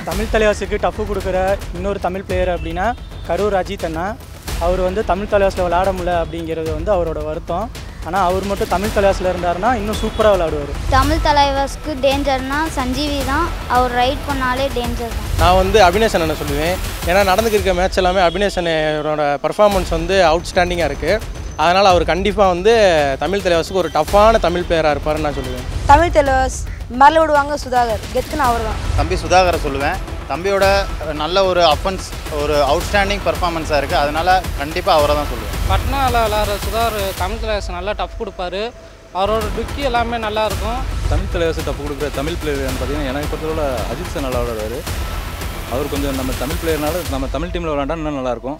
Tamil தலைவாசுக்கு tough கொடுக்குற இன்னொரு Tamil player அப்படின்னா கரூர் அஜித் அண்ணா அவர் வந்து தமிழ் தலைவாசில் விளையாட முடியல அப்படிங்கிறது வந்து அவரோட வருத்தம் ஆனால் அவர் மட்டும் தமிழ் தலைவாசில் இருந்தாருன்னா இன்னும் சூப்பராக விளையாடுவார் தமிழ் தலைவர்ஸ்க்கு டேஞ்சர்னா சஞ்சீவி தான் அவர் ரைட் பண்ணாலே டேஞ்சர் தான் நான் வந்து அபினேஷ் அண்ணனை சொல்லுவேன் ஏன்னா நடந்துக்கிருக்க மேட்ச் எல்லாமே அபினேஷ் அண்ணனோட பர்ஃபார்மன்ஸ் வந்து அவுட்ஸ்டாண்டிங்காக இருக்குது அதனால் அவர் கண்டிப்பாக வந்து தமிழ் தலைவாசுக்கு ஒரு டஃப்பான தமிழ் பிளேயராக இருப்பாருன்னு நான் சொல்லுவேன் தமிழ் தலைவர்ஸ் மரல விடுவாங்க சுதாகர் கெத்துன்னு அவர் தான் தம்பி சுதாகரை சொல்லுவேன் தம்பியோட நல்ல ஒரு அஃபென்ஸ் ஒரு அவுட்ஸ்டாண்டிங் பர்ஃபார்மன்ஸாக இருக்குது அதனால் கண்டிப்பாக அவரை தான் சொல்லுவேன் பட்னாவில் விளாட்ற சுதார் தமிழ் தலைவர்ஸ் நல்லா டஃப் கொடுப்பாரு அவரோட டுக்கி எல்லாமே நல்லா இருக்கும் தமிழ் தலைவாசி டப்பு கொடுக்குற தமிழ் பிளேயர் பார்த்தீங்கன்னா எனக்கு பொறுத்தவரை அஜித் சார் நல்லா விளையாடுவார் அவர் கொஞ்சம் நம்ம தமிழ் பிளேயர்னால நம்ம தமிழ் டீமில் விளையாண்டா இன்னும் நல்லாயிருக்கும்